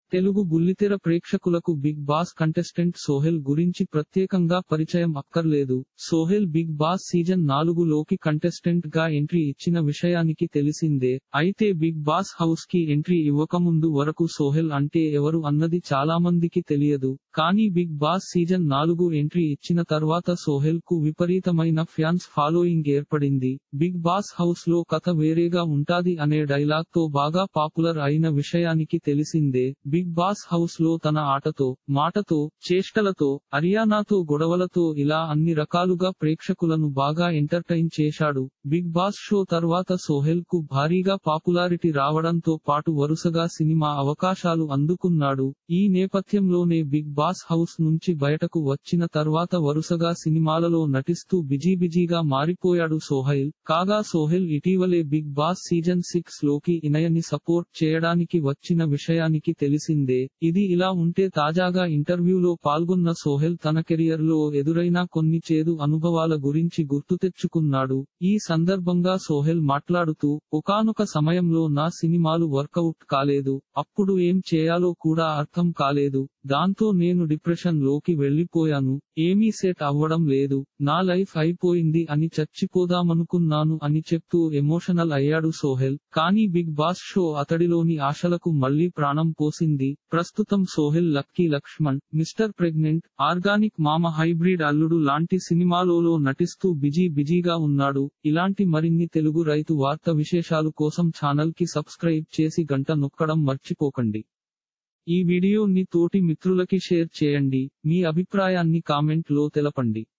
తెలుగు బుల్లితెర ప్రేక్షకులకు big boss contestant Sohel గురించి ప్రత్యేకంగా పరిచయం అక్కర్లేదు సోహెల్ బిగ్ బాస్ సీజన్ నాలుగు లోకి కంటెస్టెంట్ గా ఎంట్రీ ఇచ్చిన విషయానికి తెలిసిందే అయితే బిగ్ బాస్ హౌస్ కి ఎంట్రీ ఇవ్వకముందు వరకు సోహెల్ అంటే ఎవరు అన్నది చాలా మందికి తెలియదు కానీ బిగ్ బాస్ సీజన్ నాలుగు ఎంట్రీ ఇచ్చిన తర్వాత సోహెల్ కు విపరీతమైన ఫ్యాన్స్ ఫాలోయింగ్ ఏర్పడింది బిగ్ బాస్ హౌస్ లో కథ వేరేగా ఉంటాది అనే డైలాగ్ తో బాగా పాపులర్ అయిన విషయానికి తెలిసిందే బిగ్ బాస్ హౌస్ లో తన ఆటతో మాటతో చేష్టలతో హర్యానాతో గొడవలతో ఇలా అన్ని రకాలుగా ప్రేక్షకులను బాగా ఎంటర్టైన్ చేశాడు బిగ్ బాస్ షో తర్వాత సోహెల్ కు భారీగా పాపులారిటీ రావడంతో పాటు వరుసగా సినిమా అవకాశాలు అందుకున్నాడు ఈ నేపథ్యంలోనే బిగ్ బాస్ హౌస్ నుంచి బయటకు వచ్చిన తర్వాత వరుసగా సినిమాలలో నటిస్తూ బిజీ బిజీగా మారిపోయాడు సోహైల్ కాగా సోహెల్ ఇటీవలే బిగ్ బాస్ సీజన్ సిక్స్ లోకి ఇనయని సపోర్ట్ చేయడానికి వచ్చిన విషయానికి తెలిసిందే ఇది ఇలా ఉంటే తాజాగా ఇంటర్వ్యూలో పాల్గొన్న సోహెల్ తన కెరియర్ లో ఎదురైన కొన్ని చేదు అనుభవాల గురించి గుర్తు తెచ్చుకున్నాడు ఈ సందర్భంగా సోహెల్ మాట్లాడుతూ ఒకానొక సమయంలో నా సినిమాలు వర్కౌట్ కాలేదు అప్పుడు ఏం చేయాలో కూడా అర్థం కాలేదు దాంతో నేను డిప్రెషన్ లోకి వెళ్లిపోయాను ఏమీ సెట్ అవ్వడం లేదు నా లైఫ్ అయిపోయింది అని చచ్చిపోదామనుకున్నాను అని చెప్తూ ఎమోషనల్ అయ్యాడు సోహెల్ కానీ బిగ్ బాస్ షో అతడిలోని ఆశలకు మళ్లీ ప్రాణం పోసింది ప్రస్తుతం Sohel lucky Lakshman Mister pregnant organic Mama hybrid Alludu లాంటి సినిమాలలో నటిస్తూ బిజీ బిజీగా ఉన్నాడు ఇలాంటి మరిన్ని తెలుగు రైతు వార్త విశేషాలు కోసం ఛానల్ కి సబ్స్క్రైబ్ చేసి గంట నొక్కడం మర్చిపోకండి ఈ వీడియోని తోటి మిత్రులకి షేర్ చేయండి మీ అభిప్రాయాన్ని కామెంట్ లో తెలపండి